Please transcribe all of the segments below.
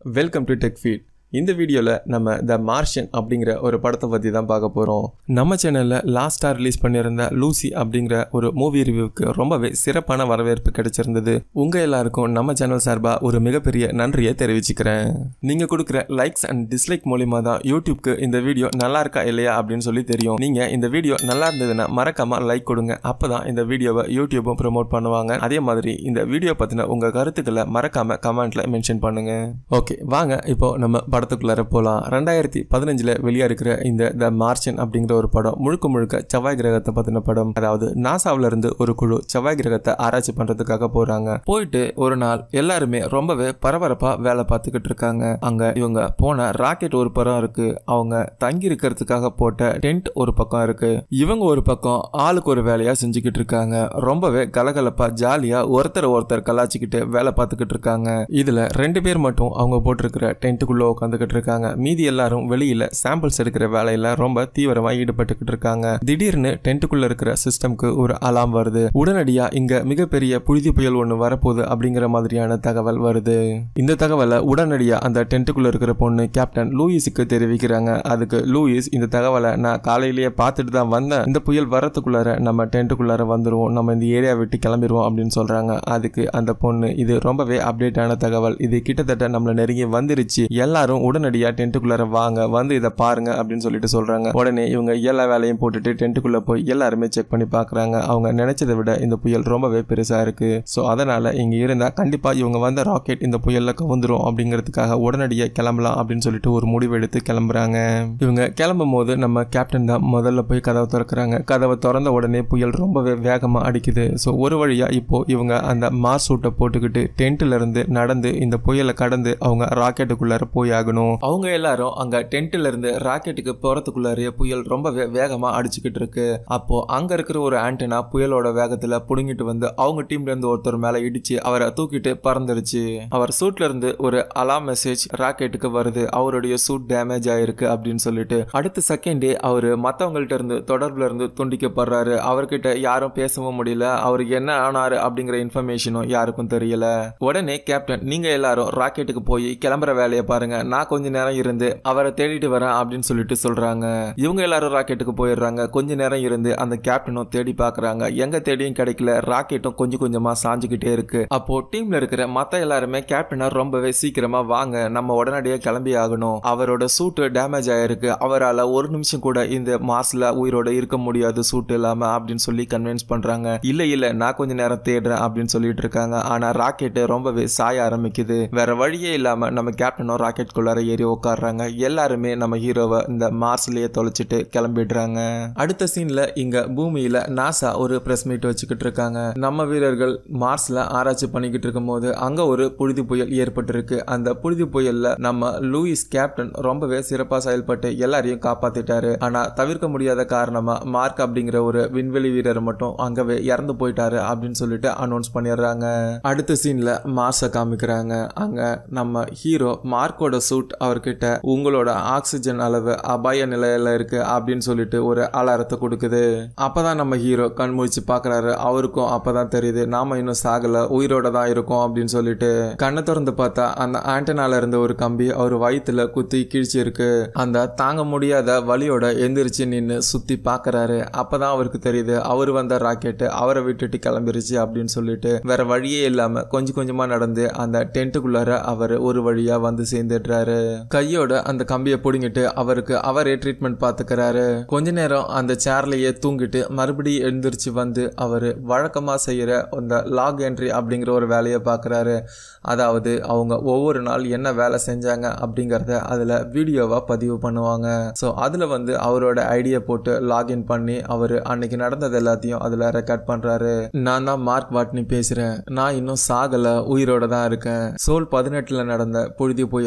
welcome to tech feet இந்த வீடியோவில் நம்ம த மார்ஷன் அப்படிங்கிற ஒரு படத்தை பற்றி தான் பார்க்க போகிறோம் நம்ம சேனலில் லாஸ்ட்டாக ரிலீஸ் பண்ணியிருந்த லூசி அப்படிங்கிற ஒரு மூவி ரிவ்யூவுக்கு ரொம்பவே சிறப்பான வரவேற்பு கிடைச்சிருந்தது உங்கள் எல்லாருக்கும் நம்ம சேனல் சார்பாக ஒரு மிகப்பெரிய நன்றியை தெரிவிச்சுக்கிறேன் நீங்கள் கொடுக்குற லைக்ஸ் அண்ட் டிஸ்லைக் மூலிமா தான் யூடியூப்க்கு இந்த வீடியோ நல்லா இருக்கா இல்லையா அப்படின்னு சொல்லி தெரியும் நீங்கள் இந்த வீடியோ நல்லா இருந்ததுன்னா மறக்காமல் லைக் கொடுங்க அப்போ தான் இந்த வீடியோவை யூடியூப்பும் ப்ரோமோட் பண்ணுவாங்க அதே மாதிரி இந்த வீடியோ பற்றின உங்கள் கருத்துக்களை மறக்காமல் கமெண்ட்டில் மென்ஷன் பண்ணுங்க ஓகே வாங்க இப்போ நம்ம படத்துக்குள்ளார போகலாம் ரெண்டாயிரத்தி பதினஞ்சில் வெளியாக இருக்கிற இந்த த மார்ச்சன் அப்படிங்கிற ஒரு படம் முழுக்க முழுக்க செவ்வாய் கிரகத்தை பற்றின படம் அதாவது நாசாவில இருந்து ஒரு குழு செவ்வாய் கிரகத்தை ஆராய்ச்சி பண்ணுறதுக்காக போகிறாங்க போயிட்டு ஒரு நாள் எல்லாருமே ரொம்பவே பரபரப்பாக வேலை பார்த்துக்கிட்டு இருக்காங்க அங்கே இவங்க போன ராக்கெட் ஒரு பக்கம் இருக்கு அவங்க தங்கி இருக்கிறதுக்காக போட்ட டென்ட் ஒரு பக்கம் இருக்கு இவங்க ஒரு பக்கம் ஆளுக்கு ஒரு வேலையா செஞ்சுக்கிட்டு இருக்காங்க ரொம்பவே கலகலப்பா ஜாலியா ஒருத்தர் ஒருத்தர் கலாச்சிக்கிட்டு வேலை பார்த்துக்கிட்டு இருக்காங்க இதுல ரெண்டு பேர் மட்டும் அவங்க போட்டிருக்கிற டென்ட்டுக்குள்ள உட்காந்துக்கிட்டு இருக்காங்க மீதி எல்லாரும் வெளியில சாம்பிள்ஸ் எடுக்கிற வேலையில ரொம்ப தீவிரமா ஈடுபட்டுக்கிட்டு இருக்காங்க திடீர்னு டென்ட்டுக்குள்ள இருக்கிற சிஸ்டம்க்கு ஒரு அலாம் வருது உடனடியா இங்க மிகப்பெரிய புழுதி புயல் ஒன்று வரப்போகுது அப்படிங்கிற மாதிரியான தகவல் வருது இந்த தகவலை உடனடியா அந்த டென்ட்டுக்குள்ள இருக்கிற பொண்ணு கேப்டன் லூயிஸுக்கு தெரிவிக்கிறாங்க அதுக்கு லூயிஸ் இந்த தகவலை நான் காலையிலேயே பார்த்துட்டு தான் வந்தேன் இந்த புயல் வரத்துக்குள்ளார நம்ம டென்ட்டுக்குள்ளார வந்துருவோம் நம்ம இந்த ஏரியா விட்டு கிளம்பிடுவோம் அப்படின்னு சொல்றாங்க அதுக்கு அந்த பொண்ணு இது ரொம்பவே அப்டேட் ஆன தகவல் இது கிட்டத்தட்ட நம்மள நெருங்கி வந்துருச்சு எல்லாரும் உடனடியா டென்ட்டுக்குள்ளார வாங்க வந்து இதை பாருங்க அப்படின்னு சொல்லிட்டு சொல்றாங்க உடனே இவங்க எல்லா வேலையும் போட்டுட்டு டென்ட்டுக்குள்ள போய் எல்லாருமே செக் பண்ணி பாக்குறாங்க அவங்க நினைச்சதை விட இந்த புயல் ரொம்பவே பெருசா இருக்கு ஸோ அதனால இங்க இருந்தா கண்டிப்பா இவங்க வந்த ராக்கெட் இந்த புயல்ல கவுந்துரும் அப்படிங்கிறதுக்காக உடனடியாக கிளம்பலாம் அப்படின்னு சொல்லிட்டு ஒரு முடிவு எடுத்து கிளம்புறாங்க இவங்க கிளம்பும் போது நம்ம கேப்டன் தான் முதல்ல போய் கதவை திறக்கிறாங்க கதவை திறந்த உடனே புயல் ரொம்பவே வேகமா அடிக்குது ஸோ ஒரு வழியா இப்போ இவங்க அந்த மார் சூட்டை போட்டுக்கிட்டு டென்ட்ல இருந்து நடந்து இந்த புயலை கடந்து அவங்க ராக்கெட்டுக்குள்ளார போய் ஆகணும் அவங்க எல்லாரும் அங்க டென்ட்ல இருந்து ராக்கெட்டுக்கு போறதுக்குள்ளாரே புயல் ரொம்பவே வேகமா அடிச்சுக்கிட்டு இருக்கு அப்போ அங்க இருக்கிற ஒரு ஆண்டனா புயலோட வேகத்துல புடுங்கிட்டு வந்து அவங்க டீம்ல இருந்து ஒருத்தர் மேல இடிச்சு அவரை தூக்கிட்டு பறந்துருச்சு அவர் சூட்ல இருந்து ஒரு அலாம் மெசேஜ் ராக்கெட்டுக்கு வருது அவருடைய சூட் டேமேஜ் ஆயிருக்கு அப்படின்னு சொல்லிட்டு அடுத்த செகண்டே அவரு மத்தவங்கள்ட்ட இருந்து தொடர்புல இருந்து துண்டிக்கப்படுறாரு அவர்கிட்ட யாரும் பேசவும் முடியல அவருக்கு என்ன ஆனாரு அப்படிங்கிற இன்ஃபர்மேஷனும் யாருக்கும் தெரியல உடனே கேப்டன் நீங்க எல்லாரும் ராக்கெட்டுக்கு போய் கிளம்புற வேலையை பாருங்க நான் கொஞ்ச நேரம் இருந்து அவரை தேடிட்டு வரேன் அப்படின்னு சொல்லிட்டு சொல்றாங்க இவங்க எல்லாரும் ராக்கெட்டுக்கு போயிடுறாங்க கொஞ்ச நேரம் இருந்து அந்த கேப்டனும் தேடி பாக்குறாங்க எங்க தேடியும் கிடைக்கல ராக்கெட்டும் கொஞ்சம் கொஞ்சமா சாஞ்சுக்கிட்டே இருக்கு அப்போ டீம்ல இருக்கிற மத்த எல்லாருமே கேப்டனை ரொம்பவே சீக்கிரமா வாங்க நம்ம உடனடியாக கிளம்பி ஆகணும் அவரோட சூட்டு டேமேஜ் ஆயிருக்கு அவரால் ஒரு நிமிஷம் கூட இந்த மாஸ்ல உயிரோட இருக்க முடியாது சூட் இல்லாம அப்படின்னு சொல்லி கன்வின்ஸ் பண்றாங்க இல்ல இல்ல நான் கொஞ்ச நேரம் தேடுறேன் அப்படின்னு சொல்லிட்டு இருக்காங்க ஆனா ராக்கெட் ரொம்பவே சாய ஆரம்பிக்குது வேற வழியே இல்லாம நம்ம கேப்டனும் ராக்கெட் குள்ளார ஏறி உட்காடுறாங்க எல்லாருமே நம்ம ஹீரோவை இந்த மார்ஸ்லயே தொலைச்சிட்டு கிளம்பிடுறாங்க அடுத்த சீன்ல இங்க பூமியில நாசா ஒரு பிரஸ் மீட் வச்சுக்கிட்டு இருக்காங்க நம்ம வீரர்கள் மார்ஸ்ல ஆராய்ச்சி பண்ணிக்கிட்டு இருக்கும்போது அங்க ஒரு புழுதி புயல் ஏற்பட்டிருக்கு அந்த புழுதி புயல்ல நம்ம லூயிஸ் கேப்டன் ரொம்பவே சிறப்பா செயல்பட்டு எல்லாரையும் காப்பாத்திட்டாரு ஆனா தவிர்க்க முடியாத காரணமா மார்க் அப்படிங்கிற ஒரு விண்வெளி வீரர் மட்டும் அங்கவே இறந்து போயிட்டாரு அப்படின்னு சொல்லிட்டு அனௌன்ஸ் பண்ணிடுறாங்க அடுத்த சீன்ல மார்ஸை காமிக்கிறாங்க அங்க நம்ம ஹீரோ மார்க்கோட சூட் அவர்கிட்ட உங்களோட ஆக்சிஜன் அளவு அபாய நிலையில இருக்கு அப்படின்னு சொல்லிட்டு ஒரு அலாரத்தை கொடுக்குது அப்பதான் நம்ம ஹீரோ கண் முழிச்சு பாக்குறாரு அவருக்கும் அப்பதான் தெரியுது நாம இன்னும் சாகல உயிரோட தான் இருக்கோம் அப்படின்னு சொல்லிட்டு கண்ணை திறந்து பார்த்தா அந்த ஆண்டனால இருந்த ஒரு கம்பி அவர் வயிற்றுல குத்தி கிழிச்சு இருக்கு அந்த தாங்க முடியாத வலியோட எந்திரிச்சு நின்று சுத்தி பாக்குறாரு அப்பதான் அவருக்கு தெரியுது அவர் வந்த ராக்கெட்டு அவரை விட்டுட்டு கிளம்பிருச்சு அப்படின்னு சொல்லிட்டு வேற வழியே இல்லாம கொஞ்சம் கொஞ்சமா நடந்து அந்த டென்ட்டுக்குள்ளார அவர் ஒரு வழியா வந்து சேர்ந்துடுறாரு கையோட அந்த கம்பியை பிடுங்கிட்டு அவருக்கு அவரே ட்ரீட்மெண்ட் பார்த்துக்கிறாரு கொஞ்ச நேரம் அந்த சேர்லயே தூங்கிட்டு மறுபடியும் எழுந்திரிச்சு வந்து அவர் வழக்கமா செய்யற அந்த லாக் என்ட்ரி அப்படிங்கிற ஒரு வேலையை பார்க்குறாரு அதாவது அவங்க ஒவ்வொரு நாள் என்ன வேலை செஞ்சாங்க அப்படிங்கிறத அதில் வீடியோவாக பதிவு பண்ணுவாங்க ஸோ அதில் வந்து அவரோட ஐடியா போட்டு லாகின் பண்ணி அவர் அன்னைக்கு நடந்தது எல்லாத்தையும் அதில் ரெக்கார்ட் பண்ணுறாரு நான் தான் மார்க் வாட்னி பேசுகிறேன் நான் இன்னும் சாகலை உயிரோட தான் இருக்கேன் சோல் பதினெட்டில் நடந்த புழுதி புயலில்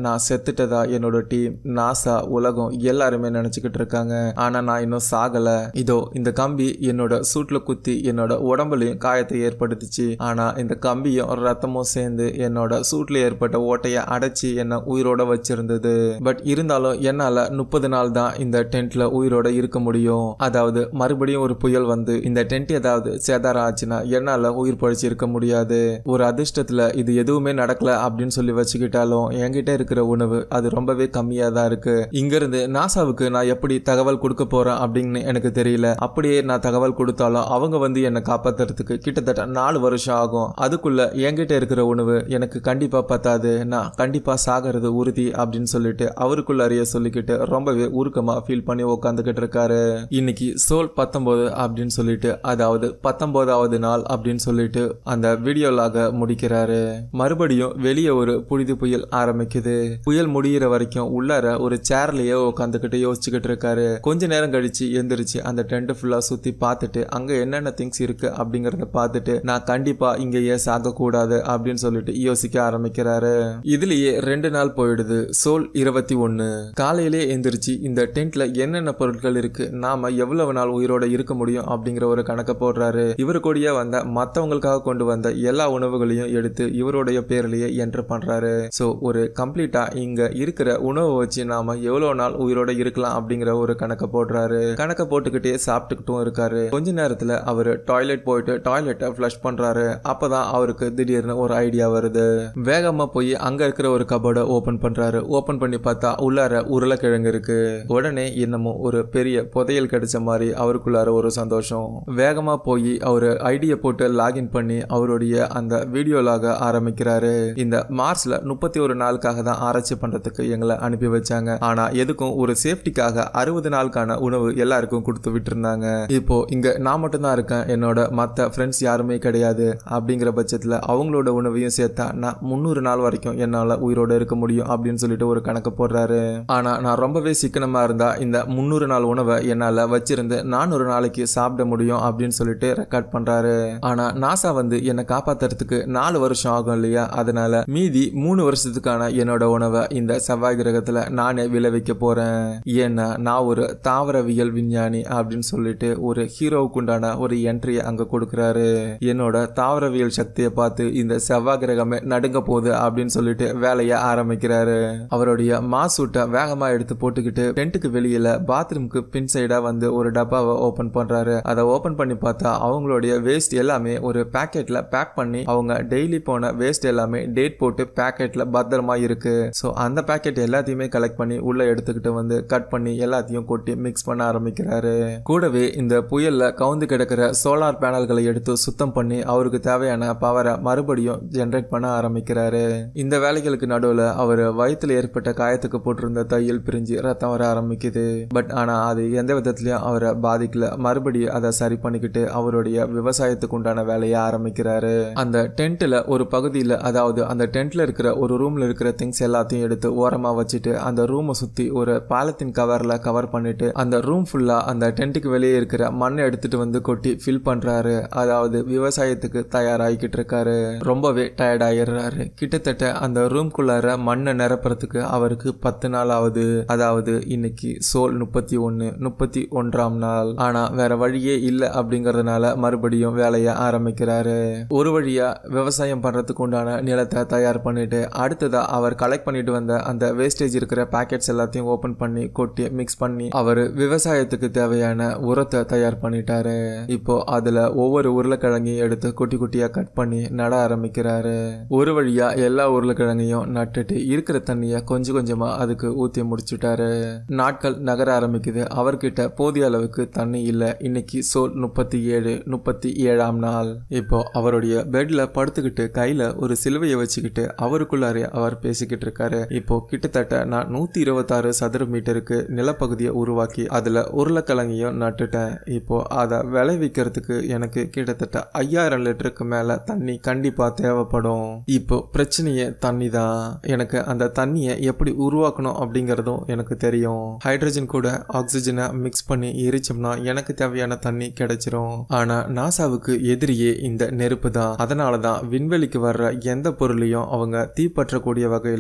நான் செத்துட்டதா என்னோட டீம் நாசா உலகம் எல்லாருமே நினைச்சுக்கிட்டு இருக்காங்க ஆனா நான் இன்னும் சாகல இதோ இந்த கம்பி என்னோட சூட்ல குத்தி என்னோட உடம்புலயும் காயத்தை ஏற்படுத்துச்சு ஆனா இந்த கம்பியும் ரத்தமும் சேர்ந்து என்னோட சூட்ல ஏற்பட்ட ஓட்டைய அடைச்சி என்ன உயிரோட வச்சிருந்தது பட் இருந்தாலும் என்னால முப்பது நாள் தான் இந்த டென்ட்ல உயிரோட இருக்க முடியும் அதாவது மறுபடியும் ஒரு புயல் வந்து இந்த டென்ட் ஏதாவது சேதாரம் ஆச்சுன்னா என்னால உயிர் பழிச்சு இருக்க முடியாது ஒரு அதிர்ஷ்டத்துல இது எதுவுமே நடக்கல அப்படின்னு சொல்லி வச்சுக்கிட்டாலும் என்கிட்ட இருக்கிற உணவு அது ரொம்பவே கம்மியா தான் இருக்கு இங்க இருந்து நாசாவுக்கு நான் எப்படி தகவல் கொடுக்க போறேன் அப்படின்னு எனக்கு தெரியல அப்படியே நான் தகவல் கொடுத்தாலும் அவங்க வந்து என்னை காப்பாத்துறதுக்கு கிட்டத்தட்ட நாலு வருஷம் ஆகும் அதுக்குள்ள என்கிட்ட இருக்கிற உணவு எனக்கு கண்டிப்பா பத்தாது நான் கண்டிப்பா சாகிறது உறுதி அப்படின்னு சொல்லிட்டு அவருக்குள்ள அறிய சொல்லிக்கிட்டு ரொம்பவே உருக்கமா ஃபீல் பண்ணி உட்காந்துக்கிட்டு இருக்காரு இன்னைக்கு சோல் பத்தொன்பது அப்படின்னு சொல்லிட்டு அதாவது பத்தொன்பதாவது நாள் அப்படின்னு சொல்லிட்டு அந்த வீடியோலாக முடிக்கிறாரு மறுபடியும் வெளியே ஒரு புழுதி புயல் ஆரம்பிக்குது புயல் முடியிற வரைக்கும் உள்ளார ஒரு சேர்லயே உட்காந்துக்கிட்டு யோசிச்சுக்கிட்டு இருக்காரு கொஞ்ச நேரம் கழிச்சு எந்திரிச்சு அந்த டென்ட் ஃபுல்லா சுத்தி பார்த்துட்டு அங்க என்னென்ன திங்ஸ் இருக்கு அப்படிங்கறத பார்த்துட்டு நான் கண்டிப்பா இங்கேயே சாக கூடாது அப்படின்னு சொல்லிட்டு யோசிக்க ஆரம்பிக்கிறாரு இதுலயே ரெண்டு நாள் போயிடுது சோல் இருபத்தி ஒன்னு காலையிலே எந்திரிச்சு இந்த டென்ட்ல என்னென்ன பொருட்கள் இருக்கு நாம எவ்வளவு நாள் உயிரோட இருக்க முடியும் அப்படிங்கிற ஒரு கணக்கை போடுறாரு இவரு கூடயே வந்த மத்தவங்களுக்காக கொண்டு வந்த எல்லா உணவுகளையும் எடுத்து இவருடைய பேர்லயே என்டர் பண்றாரு சோ ஒரு கம்ப்ளீட்டா இங்க இருக்கிற உணவை வச்சு நாம எவ்வளவு நாள் உயிரோட இருக்கலாம் அப்படிங்கிற ஒரு கணக்கை போடுறாரு கணக்கை போட்டுக்கிட்டே சாப்பிட்டுக்கிட்டும் இருக்காரு கொஞ்ச நேரத்துல அவரு டாய்லெட் போயிட்டு டாய்லெட்டை ஃபிளஷ் பண்றாரு அப்பதான் அவருக்கு திடீர்னு ஒரு ஐடியா வருது வேகமா போய் அங்க இருக்கிற ஒரு கபோர்டை ஓபன் பண்றாரு ஓபன் பண்ணி பார்த்தா உள்ளார உருளைக்கிழங்கு இருக்கு உடனே என்னமோ ஒரு பெரிய புதையல் கிடைச்ச மாதிரி அவருக்குள்ளார ஒரு சந்தோஷம் வேகமா போய் அவரு ஐடியை போட்டு லாகின் பண்ணி அவருடைய அந்த வீடியோலாக ஆரம்பிக்கிறாரு இந்த மார்ச்ல முப்பத்தி ஒரு நாளுக்காக தான் ஆராய்ச்சி பண்றதுக்கு எங்களை அனுப்பி வச்சாங்க ஆனா எதுக்கும் ஒரு சேஃப்டிக்காக அறுபது நாளுக்கான உணவு எல்லாருக்கும் கொடுத்து விட்டுருந்தாங்க இப்போ இங்க நான் மட்டும் தான் இருக்கேன் என்னோட மத்த ஃப்ரெண்ட்ஸ் யாருமே கிடையாது அப்படிங்கிற பட்சத்துல அவங்களோட உணவையும் சேர்த்தா நான் முந்நூறு நாள் வரைக்கும் என்னால உயிரோட இருக்க முடியும் அப்படின்னு சொல்லிட்டு ஒரு கணக்கு போடுறாரு ஆனா நான் ரொம்பவே சிக்கனமா இருந்தா இந்த முந்நூறு நாள் உணவை என்னால வச்சிருந்து நானூறு நாளைக்கு சாப்பிட முடியும் அப்படின்னு சொல்லிட்டு ரெக்கார்ட் பண்றாரு ஆனா நாசா வந்து என்னை காப்பாத்துறதுக்கு நாலு வருஷம் ஆகும் இல்லையா அதனால மீதி மூணு வருஷத்துக்கான என்னோட உணவை இந்த செவ்வாய் கிரகத்துல நானே விளைவிக்க போறேன் ஏன்னா நான் ஒரு தாவரவியல் விஞ்ஞானி அப்படின்னு சொல்லிட்டு ஒரு ஹீரோவுக்கு உண்டான ஒரு என்ட்ரியை அங்க கொடுக்கறாரு என்னோட தாவரவியல் சக்தியை பார்த்து இந்த செவ்வாய் கிரகமே நடுங்க போகுது அப்படின்னு சொல்லிட்டு வேலையை ஆரம்பிக்கிறாரு அவருடைய மாசூட்டை வேகமா எடுத்து போட்டுக்கிட்டு டென்ட்டுக்கு வெளியில பாத்ரூம்க்கு பின் சைடா வந்து ஒரு டப்பாவை ஓபன் பண்றாரு அதை ஓபன் பண்ணி பார்த்தா அவங்களுடைய வேஸ்ட் எல்லாமே ஒரு பேக்கெட்ல பேக் பண்ணி அவங்க டெய்லி போன வேஸ்ட் எல்லாமே டேட் போட்டு பேக்கெட்ல பத்திரமா இருக்கு ஸோ அந்த பேக்கெட் எல்லாத்தையுமே கலெக்ட் பண்ணி உள்ள எடுத்துக்கிட்டு வந்து கட் பண்ணி எல்லாத்தையும் கொட்டி மிக்ஸ் பண்ண ஆரம்பிக்கிறாரு கூடவே இந்த புயல்ல கவுந்து கிடக்கிற சோலார் பேனல்களை எடுத்து சுத்தம் பண்ணி அவருக்கு தேவையான பவரை மறுபடியும் ஜென்ரேட் பண்ண ஆரம்பிக்கிறாரு இந்த வேலைகளுக்கு நடுவில் அவர் வயிற்றுல ஏற்பட்ட காயத்துக்கு போட்டிருந்த தையல் பிரிஞ்சு ரத்தம் வர ஆரம்பிக்குது பட் ஆனா அது எந்த விதத்திலயும் அவரை பாதிக்கல மறுபடியும் அதை சரி பண்ணிக்கிட்டு அவருடைய விவசாயத்துக்கு உண்டான வேலையை ஆரம்பிக்கிறாரு அந்த டென்ட்ல ஒரு பகுதியில் அதாவது அந்த டென்ட்ல இருக்கிற ஒரு ரூம்ல இருக்கிற திங்ஸ் எல்லாத்தையும் எடுத்து ஓரமா வச்சுட்டு அந்த ரூமை சுத்தி ஒரு பாலத்தின் கவர்ல கவர் பண்ணிட்டு அந்த ரூம் ஃபுல்லா அந்த டென்ட்டுக்கு வெளியே இருக்கிற மண்ணை எடுத்துட்டு வந்து கொட்டி ஃபில் பண்றாரு அதாவது விவசாயத்துக்கு தயாராகிக்கிட்டு இருக்காரு ரொம்பவே டயர்ட் ஆயிடுறாரு கிட்டத்தட்ட அந்த ரூம்குள்ளார மண்ணை நிரப்புறதுக்கு அவருக்கு பத்து நாள் ஆகுது அதாவது இன்னைக்கு சோல் முப்பத்தி ஒன்னு முப்பத்தி ஒன்றாம் நாள் ஆனா வேற வழியே இல்லை அப்படிங்கறதுனால மறுபடியும் வேலையை ஆரம்பிக்கிறாரு ஒரு வழியா விவசாயம் பண்றதுக்கு உண்டான நிலத்தை தயார் பண்ணிட்டு அடுத்ததா அவர் கலெக்ட் பண்ணிட்டு வந்த அந்த வேஸ்டேஜ் இருக்கிற பேக்கெட்ஸ் எல்லாத்தையும் ஓபன் பண்ணி கொட்டி மிக்ஸ் பண்ணி அவர் விவசாயத்துக்கு தேவையான உரத்தை தயார் பண்ணிட்டாரு இப்போ அதுல ஒவ்வொரு உருளைக்கிழங்கையும் எடுத்து குட்டி குட்டியா கட் பண்ணி நட ஆரம்பிக்கிறாரு ஒரு வழியா எல்லா உருளைக்கிழங்கையும் நட்டுட்டு இருக்கிற தண்ணிய கொஞ்சம் கொஞ்சமா அதுக்கு ஊத்தி முடிச்சுட்டாரு நாட்கள் நகர ஆரம்பிக்குது அவர்கிட்ட போதிய அளவுக்கு தண்ணி இல்ல இன்னைக்கு சோல் முப்பத்தி ஏழு முப்பத்தி ஏழாம் நாள் இப்போ அவருடைய பெட்ல படுத்துக்கிட்டு கையில ஒரு சிலுவையை வச்சுக்கிட்டு அவருக்குள்ளாரே அவர் பேசிக்கிட்டு இருக்காரு இப்போ கிட்டத்தட்ட நான் நூத்தி இருபத்தாறு சதுர மீட்டருக்கு நிலப்பகுதியை உருவாக்கி அதுல உருளைக்கிழங்கையும் நட்டுட்டேன் இப்போ அதை விளைவிக்கிறதுக்கு எனக்கு கிட்டத்தட்ட ஐயாயிரம் லிட்டருக்கு மேல தண்ணி கண்டிப்பா தேவைப்படும் இப்போ பிரச்சனையே தண்ணி தான் எனக்கு அந்த தண்ணியை எப்படி உருவாக்கணும் அப்படிங்கறதும் எனக்கு தெரியும் ஹைட்ரஜன் கூட ஆக்சிஜனை மிக்ஸ் பண்ணி எரிச்சோம்னா எனக்கு தேவையான தண்ணி கிடைச்சிரும் ஆனா நாசாவுக்கு எதிரியே இந்த நெருப்பு தான் அதனால தான் விண்வெளிக்கு வர்ற எந்த பொருளையும் அவங்க தீப்பற்றக்கூடிய வகையில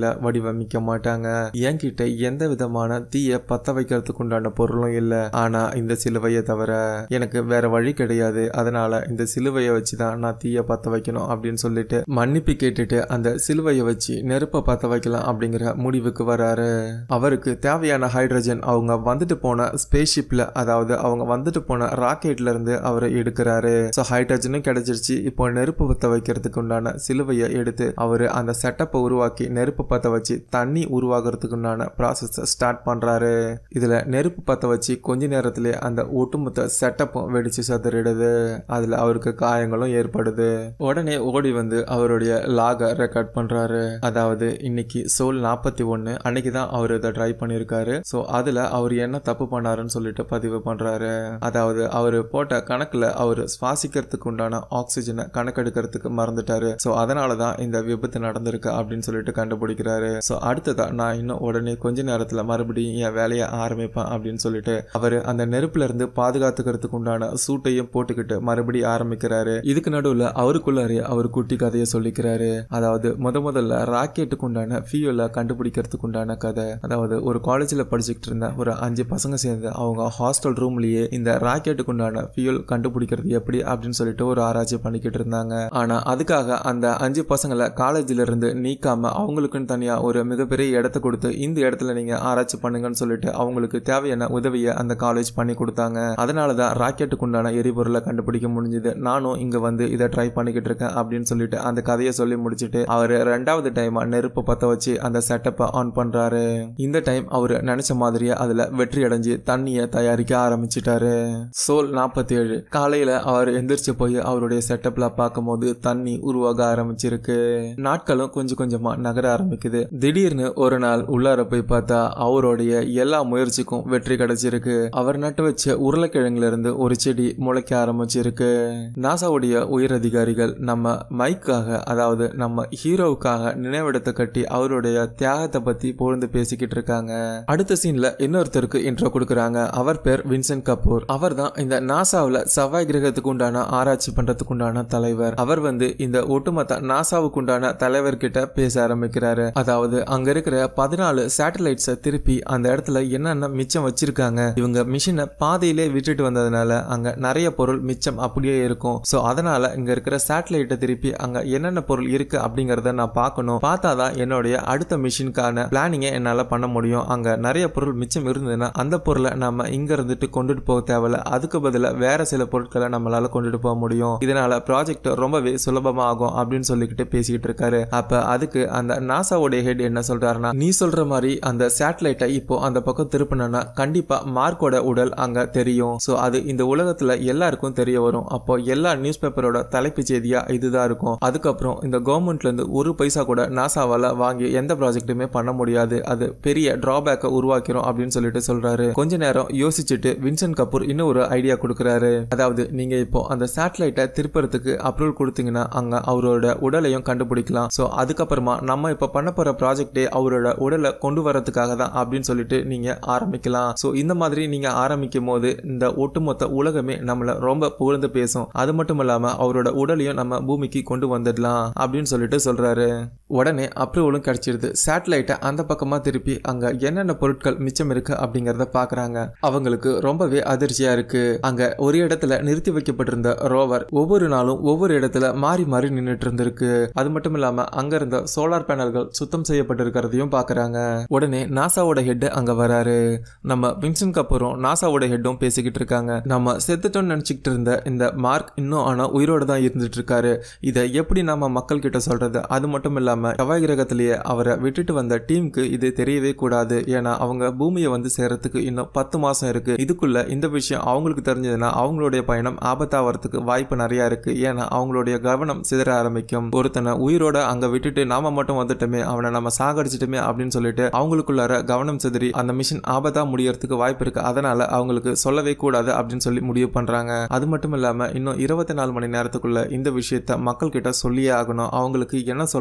சிலுவைகளை வடிவமைக்க மாட்டாங்க என்கிட்ட எந்த விதமான தீய பத்த வைக்கிறதுக்கு உண்டான பொருளும் இல்லை ஆனா இந்த சிலுவையை தவிர எனக்கு வேற வழி கிடையாது அதனால இந்த சிலுவையை வச்சு தான் நான் தீய பத்த வைக்கணும் அப்படின்னு சொல்லிட்டு மன்னிப்பு கேட்டுட்டு அந்த சிலுவையை வச்சு நெருப்பை பத்த வைக்கலாம் அப்படிங்கிற முடிவுக்கு வராரு அவருக்கு தேவையான ஹைட்ரஜன் அவங்க வந்துட்டு போன ஸ்பேஸ் ஷிப்ல அதாவது அவங்க வந்துட்டு போன ராக்கெட்ல இருந்து அவரை எடுக்கிறாரு ஸோ ஹைட்ரஜனும் கிடைச்சிருச்சு இப்போ நெருப்பு பத்த வைக்கிறதுக்கு உண்டான சிலுவையை எடுத்து அவர் அந்த செட்டப்பை உருவாக்கி நெருப்பு பத்த வச்சு தண்ணி உருவாகிறதுக்கு உண்டான ப்ராசஸை ஸ்டார்ட் பண்றாரு இதுல நெருப்பு பத்த வச்சு கொஞ்ச நேரத்திலே அந்த ஒட்டுமொத்த செட்டப்பும் வெடிச்சு சதுரிடுது அதுல அவருக்கு காயங்களும் ஏற்படுது உடனே ஓடி வந்து அவருடைய லாக ரெக்கார்ட் பண்றாரு அதாவது இன்னைக்கு சோல் நாற்பத்தி ஒன்னு அன்னைக்கு தான் அவர் இதை ட்ரை பண்ணியிருக்காரு ஸோ அதுல அவர் என்ன தப்பு பண்ணாருன்னு சொல்லிட்டு பதிவு பண்றாரு அதாவது அவர் போட்ட கணக்குல அவர் சுவாசிக்கிறதுக்கு உண்டான ஆக்சிஜனை கணக்கெடுக்கிறதுக்கு மறந்துட்டாரு ஸோ அதனால தான் இந்த விபத்து நடந்திருக்கு அப்படின்னு சொல்லிட்டு கண்டுபிடிக்கிறாரு ஸோ அடுத்ததா நான் இன்னும் உடனே கொஞ்ச நேரத்துல மறுபடியும் என் வேலையை ஆரம்பிப்பேன் அப்படின்னு சொல்லிட்டு அவர் அந்த நெருப்புல இருந்து பாதுகாத்துக்கிறதுக்கு உண்டான சூட்டையும் போட்டுக்கிட்டு மறுபடியும் ஆரம்பிக்கிறாரு இதுக்கு நடுவில் அவருக்குள்ளாரே அவர் குட்டி கதையை சொல்லிக்கிறாரு அதாவது முத முதல்ல ராக்கெட்டுக்கு உண்டான ஃபியூலை கண்டுபிடிக்கிறதுக்கு உண்டான கதை அதாவது ஒரு காலேஜில் படிச்சுக்கிட்டு இருந்த ஒரு அஞ்சு பசங்க சேர்ந்து அவங்க ஹாஸ்டல் ரூம்லயே இந்த ராக்கெட்டுக்கு உண்டான ஃபியூல் கண்டுபிடிக்கிறது எப்படி அப்படின்னு சொல்லிட்டு ஒரு ஆராய்ச்சி பண்ணிக்கிட்டு இருந்தாங்க ஆனா அதுக்காக அந்த அஞ்சு பசங்களை காலேஜ்ல இருந்து நீக்காம அவங்களுக்குன்னு தனியா ஒரு மிகப்பெரிய இடத்த கொடுத்து இந்த இடத்துல நீங்க ஆராய்ச்சி பண்ணுங்கன்னு சொல்லிட்டு அவங்களுக்கு தேவையான உதவியை அந்த காலேஜ் பண்ணி கொடுத்தாங்க அதனால தான் ராக்கெட்டுக்கு உண்டான எரிபொருளை கண்டுபிடிக்க முடிஞ்சது நானும் இங்க வந்து இதை ட்ரை பண்ணிக்கிட்டு இருக்கேன் அப்படின்னு சொல்லிட்டு அந்த கதையை சொல்லி முடிச்சுட்டு அவர் ரெண்டாவது டைமா நெருப்பு பத்த வச்சு அந்த செட்டப்பை ஆன் பண்றாரு இந்த டைம் அவர் நினைச்ச மாதிரியே அதுல வெற்றி அடைஞ்சு தண்ணியை தயாரிக்க ஆரம்பிச்சிட்டாரு சோல் நாற்பத்தி ஏழு காலையில அவர் எந்திரிச்சு போய் அவருடைய செட்டப்ல பார்க்கும்போது தண்ணி உருவாக ஆரம்பிச்சிருக்கு நாட்களும் கொஞ்சம் கொஞ்சமா நகர ஆரம்பிக்குது திடீர்னு ஒரு நாள் உள்ளார போய் பார்த்தா அவருடைய எல்லா முயற்சிக்கும் வெற்றி கிடைச்சிருக்கு அவர் நட்டு வச்ச உருளைக்கிழங்குல இருந்து ஒரு செடி முளைக்க ஆரம்பிச்சிருக்கு நாசாவுடைய உயர் அதிகாரிகள் நம்ம மைக்காக அதாவது நம்ம ஹீரோவுக்காக நினைவிடத்தை கட்டி அவருடைய தியாகத்தை பத்தி புகழ்ந்து பேசிக்கிட்டு இருக்காங்க அடுத்த சீன்ல இன்னொருத்தருக்கு இன்ட்ரோ கொடுக்குறாங்க அவர் பேர் வின்சென்ட் கபூர் அவர் தான் இந்த நாசாவில் செவ்வாய் கிரகத்துக்கு உண்டான ஆராய்ச்சி பண்றதுக்கு உண்டான தலைவர் அவர் வந்து இந்த ஒட்டுமொத்த நாசாவுக்கு உண்டான தலைவர்கிட்ட பேச ஆரம்பிக்கிறாரு அதாவது அங்க இருக்கிற பதினாலு சேட்டலைட்ஸை திருப்பி அந்த இடத்துல என்னென்ன மிச்சம் வச்சிருக்காங்க இவங்க மிஷினை பாதையிலே விட்டுட்டு வந்ததுனால அங்க நிறைய பொருள் மிச்சம் அப்படியே இருக்கும் ஸோ அதனால இங்க இருக்கிற சேட்டலைட்டை திருப்பி அங்க என்னென்ன பொருள் இருக்கு அப்படிங்கறத நான் பார்க்கணும் பார்த்தாதான் என்னுடைய அடுத்த மிஷினுக்கான பிளானிங்கை என்னால பண்ண முடியும் அங்க நிறைய பொருள் மிச்சம் இருந்ததுன்னா அந்த பொருளை நம்ம இங்க இருந்துட்டு கொண்டுட்டு போக தேவையில்ல அதுக்கு பதிலா வேற சில பொருட்களை நம்மளால கொண்டுட்டு போக முடியும் இதனால ப்ராஜெக்ட் ரொம்பவே சுலபமா ஆகும் அப்படின்னு சொல்லிக்கிட்டு பேசிக்கிட்டு இருக்காரு அப்ப அதுக்கு அந்த நாசாவுடைய ஹெட் என்ன சொல்றாருன்னா நீ சொல்ற மாதிரி அந்த சேட்டலைட்டை இப்போ அந்த பக்கம் திருப்பினா கண்டிப்பா மார்க்கோட உடல் அங்க தெரியும் ஸோ அது இந்த உலகத்துல எல்லாருக்கும் தெரிய வரும் அப்போ எல்லா நியூஸ் பேப்பரோட தலைப்பு செய்தியா இதுதான் இருக்கும் அதுக்கப்புறம் இந்த கவர்மெண்ட்ல இருந்து ஒரு பைசா கூட நாசாவால வாங்கி எந்த ப்ராஜெக்ட்டுமே பண்ண முடியாது அது பெரிய டிராபேக்கை உருவாக்கிறோம் அப்படின்னு சொல்லிட்டு சொல்றாரு கொஞ்ச நேரம் யோசிச்சுட்டு வின்சென்ட் கபூர் இன்னும் ஒரு ஐடியா கொடுக்குறாரு அதாவது நீங்க இப்போ அந்த சேட்டலைட்டை திருப்பறதுக்கு அப்ரூவல் கொடுத்தீங்கன்னா அங்க அவரோட உடலையும் கண்டுபிடிக்கலாம் ஸோ அதுக்கப்புறமா நம்ம இப்போ பண்ண போற ப்ராஜெக்டே அவரோட உடலை கொண்டு வரதுக்காக தான் அப்படின்னு சொல்லிட்டு நீங்க ஆரம்பிக்கலாம் ஸோ இந்த மாதிரி நீங்க ஆரம்பிக்கும் போது இந்த ஒட்டுமொத்த உலகமே நம்மள ரொம்ப புகழ்ந்து பேசும் அது மட்டும் இல்லாம அவரோட உடலையும் நம்ம பூமிக்கு கொண்டு வந்துடலாம் அப்படின்னு சொல்லிட்டு சொல்றாரு உடனே அப்ரூவலும் கிடைச்சிருது சேட்டலைட்டை அந்த பக்கமா திருப்பி அங்க என்னென்ன பொருட்கள் மிச்சம் இருக்கு அப்படிங்கறத பாக்குறாங்க அவங்களுக்கு ரொம்பவே அதிர்ச்சியா இருக்கு அங்க ஒரு இடத்துல நிறுத்தி வைக்கப்பட்டிருந்த ரோவர் ஒவ்வொரு நாளும் ஒவ்வொரு இடத்துல மாறி மாறி நின்றுட்டு இருந்திருக்கு அது மட்டும் இல்லாம அங்க இருந்த சோலார் பேனல்கள் சுத்தம் செய்யப்பட்டிருக்கிறதையும் பாக்குறாங்க உடனே நாசாவோட ஹெட் அங்க வராரு நம்ம வின்சென்ட் கப்பூரும் நாசாவோட ஹெட்டும் பேசிக்கிட்டு இருக்காங்க நம்ம செத்துட்டோம்னு நினைச்சுக்கிட்டு இருந்த இந்த மார்க் இன்னும் ஆனா உயிரோட தான் இருந்துட்டு இருக்காரு இதை எப்படி நாம மக்கள் கிட்ட சொல்றது அது மட்டும் இல்லாம செவ்வாய் கிரகத்திலேயே அவரை விட்டுட்டு வந்த டீமுக்கு இது தெரியவே கூடாது ஏன்னா அவங்க பூமியை வந்து சேர்றதுக்கு இன்னும் பத்து மாசம் இருக்கு இதுக்குள்ள இந்த விஷயம் அவங்களுக்கு தெரிஞ்சதுன்னா அவங்களுடைய பயணம் ஆபத்தாவறதுக்கு வாய்ப்பு நிறைய இருக்கு ஏன்னா அவங்களுடைய கவனம் சிதற ஆரம்பிக்கும் ஒருத்தனை உயிரோட அங்க விட்டுட்டு நாம மட்டும் வந்துட்டோமே அவனை நம்ம சாகடிச்சிட்டுமே அப்படின்னு சொல்லிட்டு அவங்களுக்குள்ளார கவனம் சிதறி அந்த மிஷின் ஆபத்தா முடியறதுக்கு வாய்ப்பு இருக்கு அதனால அவங்களுக்கு சொல்லவே கூடாது அப்படின்னு சொல்லி முடிவு பண்றாங்க அது மட்டும் இல்லாம இன்னும் இருபத்தி நாலு மணி நேரத்துக்குள்ள இந்த விஷயத்த மக்கள் கிட்ட சொல்லியே ஆகணும் அவங்களுக்கு என்ன சொல்றதுன்னு சொல்லி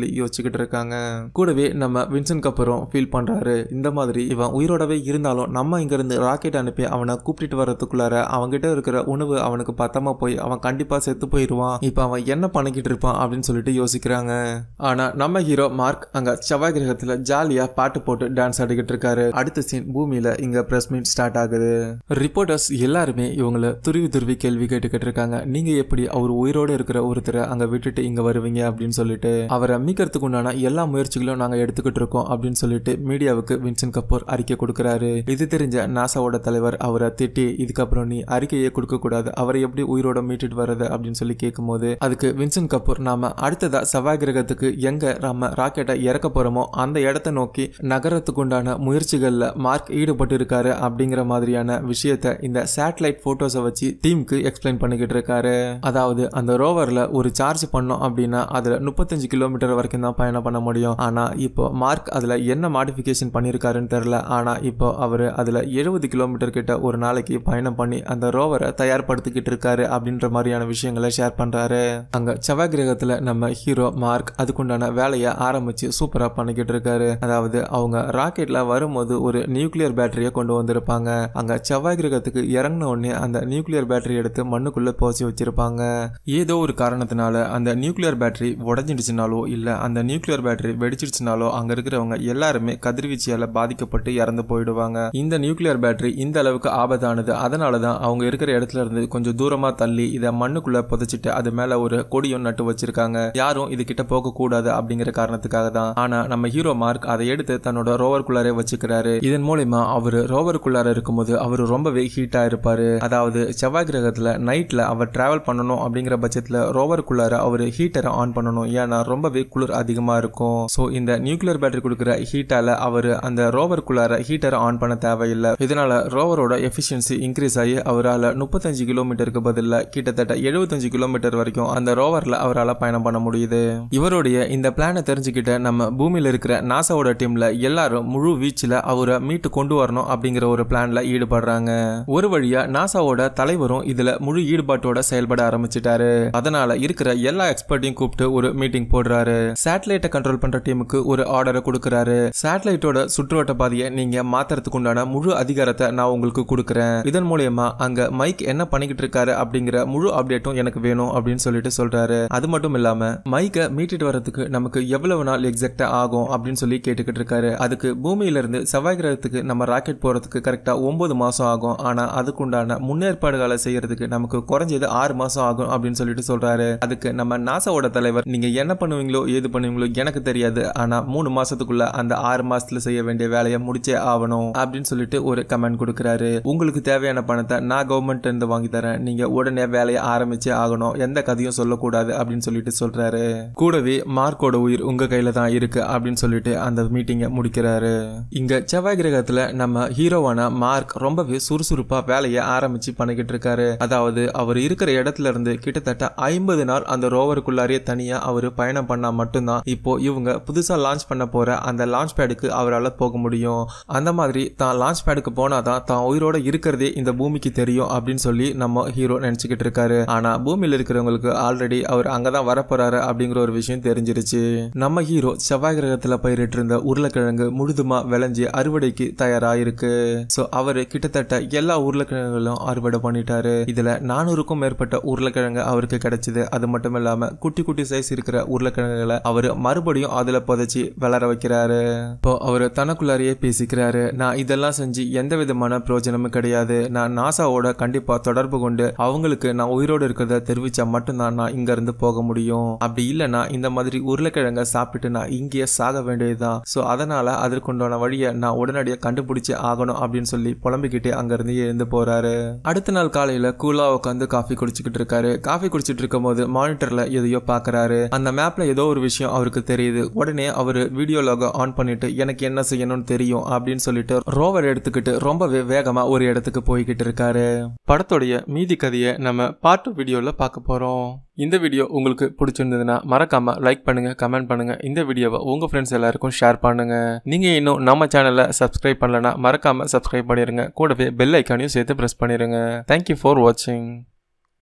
சொல்லி யோசிச்சுக்கிட்டு இருக்காங்க கூடவே நம்ம வின்சென்ட் கப்பரும் ஃபீல் பண்றாரு இந்த மாதிரி இவன் உயிரோடவே இருந்தாலும் நம்ம இங்க இருந்து ராக்கெட் அனுப்பி அவனை கூப்பிட்டு வர்றதுக்குள்ளார அவன்கிட்ட இருக்கிற உணவு அவனுக்கு பத்தாம போய் அவன் கண்டிப்பா செத்து போயிடுவான் இப்போ அவன் என்ன பண்ணிக்கிட்டு இருப்பான் அப்படின்னு சொல்லிட்டு யோசிக்கிறாங்க ஆனா நம்ம ஹீரோ மார்க் அங்க செவ்வாய் கிரகத்துல ஜாலியா பாட்டு போட்டு டான்ஸ் ஆடிக்கிட்டு இருக்காரு அடுத்த சீன் பூமியில இங்க பிரஸ் மீட் ஸ்டார்ட் ஆகுது ரிப்போர்ட்டர்ஸ் எல்லாருமே இவங்கள துருவி துருவி கேள்வி கேட்டுக்கிட்டு இருக்காங்க நீங்க எப்படி அவர் உயிரோட இருக்கிற ஒருத்தரை அங்க விட்டுட்டு இங்க வருவீங்க அப்படின்னு சொல்லிட்டு அவரை மீட்கிறதுக்கு உண்டான எல்லா முயற்சிகளும் நாங்க எடுத்துக்கிட்டு இருக்கோம் அப்படின்னு சொல்லிட்டு மீடியாவுக்கு வின்சென்ட் கபூர் அறிக்கை கொடுக்கறாரு இது தெரிஞ்ச நாசாவோட தலைவர் அவரை திட்டி இதுக்கப்புறம் நீ அறிக்கையே கொடுக்க கூடாது அவரை எப்படி உயிரோட மீட்டுட்டு வர்றது அப்படின்னு சொல்லி கேட்கும்போது அதுக்கு வின்சென்ட் கபூர் நாம அடுத்ததா செவ்வாய் கிரகத்துக்கு எங்க நாம ராக்கெட்டை இறக்க போறோமோ அந்த இடத்த நோக்கி நகரத்துக்கு உண்டான முயற்சிகள்ல மார்க் ஈடுபட்டு இருக்காரு அப்படிங்கிற மாதிரியான விஷயத்த இந்த சேட்டலைட் போட்டோஸை வச்சு டீமுக்கு எக்ஸ்பிளைன் பண்ணிக்கிட்டு இருக்காரு அதாவது அந்த ரோவர்ல ஒரு சார்ஜ் பண்ணோம் அப்படின்னா அதுல முப்பத்தஞ்சு கிலோமீட்டர் வரைக்கும் தான் பயணம் பண்ண முடியும் ஆனா இப்போ மார்க் அதுல என்ன மாடிஃபிகேஷன் பண்ணிருக்காருன்னு தெரியல ஆனா இப்போ அவரு அதுல எழுபது கிலோமீட்டர் கிட்ட ஒரு நாளைக்கு பயணம் பண்ணி அந்த ரோவரை தயார்படுத்திக்கிட்டு இருக்காரு அப்படின்ற மாதிரியான விஷயங்களை ஷேர் பண்றாரு அங்க செவ்வாய் கிரகத்துல நம்ம ஹீரோ மார்க் அதுக்குண்டான வேலையை ஆரம்பிச்சு சூப்பரா பண்ணிக்கிட்டு இருக்காரு அதாவது அவங்க ராக்கெட்ல வரும்போது ஒரு நியூக்ளியர் பேட்டரியை கொண்டு வந்திருப்பாங்க அங்க செவ்வாய் கிரகத்துக்கு இறங்கின உடனே அந்த நியூக்ளியர் பேட்டரி எடுத்து மண்ணுக்குள்ள போச்சு வச்சிருப்பாங்க ஏதோ ஒரு காரணத்தினால அந்த நியூக்ளியர் பேட்டரி உடஞ்சிடுச்சுனாலோ இல்ல அந்த நியூக்ளியர் பேட்டரி வெடிச்சிடுச்சுனாலோ அங்க இருக்கிறவங்க எல்லாருமே கதிர்வீச்சியால பாதிக்கப்பட்டு இறந்து போயிடுவாங்க இந்த நியூக்ளியர் பேட்டரி இந்த அளவுக்கு ஆபத்தானது அதனால தான் அவங்க இருக்கிற இடத்துல இருந்து கொஞ்சம் தூரமா தள்ளி இதை மண்ணுக்குள்ள புதைச்சிட்டு அது மேல ஒரு கொடியும் நட்டு வச்சிருக்காங்க யாரும் இது கிட்ட போக கூடாது அப்படிங்கிற காரணத்துக்காக தான் ஆனா நம்ம ஹீரோ மார்க் அதை எடுத்து தன்னோட ரோவருக்குள்ளாரே வச்சுக்கிறாரு இதன் மூலியமா அவரு ரோவருக்குள்ளார இருக்கும்போது அவர் ரொம்பவே ஹீட்டா இருப்பாரு அதாவது செவ்வாய் கிரகத்துல நைட்ல அவர் டிராவல் பண்ணணும் அப்படிங்கிற பட்சத்துல ரோவருக்குள்ளார அவர் ஹீட்டரை ஆன் பண்ணணும் ஏன்னா ரொம்பவே குளிர் அதிகமா இருக்கும் ஸோ இந்த நியூக்ளியர் பேட்டரி கொடுக்குற ஹீட்டால அவர் அந்த ரோவருக்குள்ளார ஹீட்டரை ஆன் பண்ண தேவையில்லை இதனால ரோவரோட எஃபிஷியன்சி இன்க்ரீஸ் ஆகி அவரால் முப்பத்தஞ்சு கிலோமீட்டருக்கு பதிலாக கிட்டத்தட்ட எழுபத்தஞ்சு கிலோமீட்டர் வரைக்கும் அந்த ரோவர்ல அவரால் பயணம் பண்ண முடியுது இவருடைய இந்த பிளானை தெரிஞ்சுக்கிட்ட நம்ம பூமியில இருக்கிற நாசாவோட டீம்ல எல்லாரும் முழு வீச்சில் அவரை மீட்டு கொண்டு வரணும் அப்படிங்கிற ஒரு பிளான்ல ஈடுபடுறாங்க ஒரு வழியா நாசாவோட தலைவரும் இதுல முழு ஈடுபாட்டோட செயல்பட ஆரம்பிச்சிட்டாரு அதனால இருக்கிற எல்லா எக்ஸ்பர்ட்டையும் கூப்பிட்டு ஒரு மீட்டிங் போடுறாரு சேட்டலைட்டை கண்ட்ரோல் பண்ற டீமுக்கு ஒரு ஆர்டரை கொடுக்கறாரு சேட்டலைட்டோட சுற்றுவட்ட பாதையை நீங்க மாத்துறதுக்கு உண்டான முழு அதிகாரத்தை நான் உங்களுக்கு கொடுக்குறேன் இதன் மூலியமா அங்க மைக் என்ன பண்ணிக்கிட்டு இருக்காரு அப்படிங்கிற முழு அப்டேட்டும் எனக்கு வேணும் அப்படின்னு சொல்லிட்டு சொல்றாரு அது மட்டும் இல்லாம மைக்கை மீட்டிட்டு வரதுக்கு நமக்கு எவ்வளவு நாள் எக்ஸாக்டா ஆகும் அப்படின்னு சொல்லி கேட்டுக்கிட்டு இருக்காரு அதுக்கு பூமியில இருந்து செவ்வாய் கிரகத்துக்கு நம்ம ராக்கெட் போறதுக்கு கரெக்டா ஒன்பது மாசம் ஆகும் ஆனா அதுக்குண்டான முன்னேற்பாடுகளை செய்யறதுக்கு நமக்கு குறைஞ்சது ஆறு மாசம் ஆகும் அப்படின்னு சொல்லிட்டு சொல்றாரு அதுக்கு நம்ம நாசாவோட தலைவர் நீங்க என்ன பண்ணுவீங்களோ ஏது பண்ணுவீங்களோ எனக்கு தெரியாது ஆனா மூணு மாசத்துக்குள்ள அந்த ஆறு மாசத்துல செய்ய வேண்டிய வேலையை முடிச்சே ஆகணும் அப்படின்னு சொல்லிட்டு ஒரு கமெண்ட் கொடுக்குறாரு உங்களுக்கு தேவையான பணத்தை நான் கவர்மெண்ட் இருந்து வாங்கி தரேன் நீங்க உடனே வேலையை ஆரம்பிச்சே ஆகணும் எந்த கதையும் சொல்லக்கூடாது அப்படின்னு சொல்லிட்டு சொல்றாரு கூடவே மார்க்கோட உயிர் உங்க கையில தான் இருக்கு அப்படின்னு சொல்லிட்டு அந்த மீட்டிங்கை முடிக்கிறாரு இங்க செவ்வாய் கிரகத்துல நம்ம ஹீரோவான மார்க் ரொம்பவே சுறுசுறுப்பா வேலையை ஆரம்பிச்சு பண்ணிக்கிட்டு இருக்காரு அதாவது அவர் இருக்கிற இடத்துல இருந்து கிட்டத்தட்ட ஐம்பது நாள் அந்த ரோவருக்குள்ளாரே தனியா அவர் பயணம் பண்ணா மட்டும்தான் இப்போ இவங்க புதுசா லான்ச் பண்ண போற அந்த லான்ச் பேடுக்கு அவரால் போக முடியும் அந்த மாதிரி தான் லான்ச் பேடுக்கு போனாதான் தான் உயிரோட இருக்கிறதே இந்த பூமிக்கு தெரியும் அப்படின்னு சொல்லி நம்ம ஹீரோ நினைச்சுக்கிட்டு இருக்காரு ஆனா பூமியில இருக்கிறவங்களுக்கு ஆல்ரெடி அவர் அங்கதான் வரப்போறாரு அப்படிங்கிற ஒரு விஷயம் தெரிஞ்சிருச்சு நம்ம ஹீரோ செவ்வாய் கிரகத்துல பயிரிட்டு இருந்த உருளைக்கிழங்கு முழுதுமா விளைஞ்சு அறுவடைக்கு தயாராயிருக்கு சோ அவரு கிட்டத்தட்ட எல்லா உருளைக்கிழங்குகளும் அறுவடை பண்ணிட்டாரு இதுல நானூறுக்கும் மேற்பட்ட உருளைக்கிழங்கு அவருக்கு கிடைச்சது அது மட்டும் இல்லாம குட்டி குட்டி சைஸ் இருக்கிற உருளைக்கிழங்குகளை அவரு மறுபடியும் அதுல புதைச்சி வளர வைக்கிறாரு இப்போ அவரு தனக்குள்ளாரையே பேசிக்கிறாரு நான் இதெல்லாம் செஞ்சு எந்த விதமான பிரயோஜனமும் கிடையாது நான் நாசாவோட கண்டிப்பா தொடர்பு கொண்டு அவங்களுக்கு நான் உயிரோடு இருக்கிறத தெரிவிச்சா மட்டும்தான் நான் இங்க இருந்து போக முடியும் அப்படி இல்லைன்னா இந்த மாதிரி உருளைக்கிழங்க சாப்பிட்டு நான் இங்கேயே சாக வேண்டியதுதான் ஸோ அதனால அதற்குண்டான வழியை நான் உடனடியாக கண்டுபிடிச்சு ஆகணும் அப்படின்னு சொல்லி புலம்பிக்கிட்டே அங்கிருந்து எழுந்து போறாரு அடுத்த நாள் காலையில கூலா உட்காந்து காஃபி குடிச்சுக்கிட்டு இருக்காரு காஃபி குடிச்சிட்டு இருக்கும் போது மானிட்டர்ல எதையோ பாக்குறாரு அந்த மேப்ல ஏதோ ஒரு விஷயம் அவருக்கு தெரியுது உடனே அவரு வீடியோ லாக ஆன் பண்ணிட்டு எனக்கு என்ன செய்யணும்னு தெரியும் அப்படின்னு சொல்லிட்டு ரோவர் எடுத்துக்கிட்டு ரொம்பவே வேகமா ஒரு இடத்துக்கு போய்கிட்டு இருக்காரு படத்துடைய மீதி கதையை நம்ம பார்ட் வீடியோல பார்க்க போறோம் இந்த வீடியோ உங்களுக்கு பிடிச்சிருந்ததுன்னா மறக்காம லைக் பண்ணுங்க கமெண்ட் பண்ணுங்க இந்த வீடியோவை உங்க ஃப்ரெண்ட்ஸ் எல்லாருக்கும் ஷேர் பண்ணுங்க நீங்க இன்னும் நம்ம சேனலை சப்ஸ்கிரைப் பண்ணலனா மறக்காம சப்ஸ்கிரைப் பண்ணிருங்க கூடவே பெல் ஐக்கானையும் சேர்த்து ப்ரெஸ் பண்ணிருங்க தேங்க்யூ ஃபார் வாட்சிங்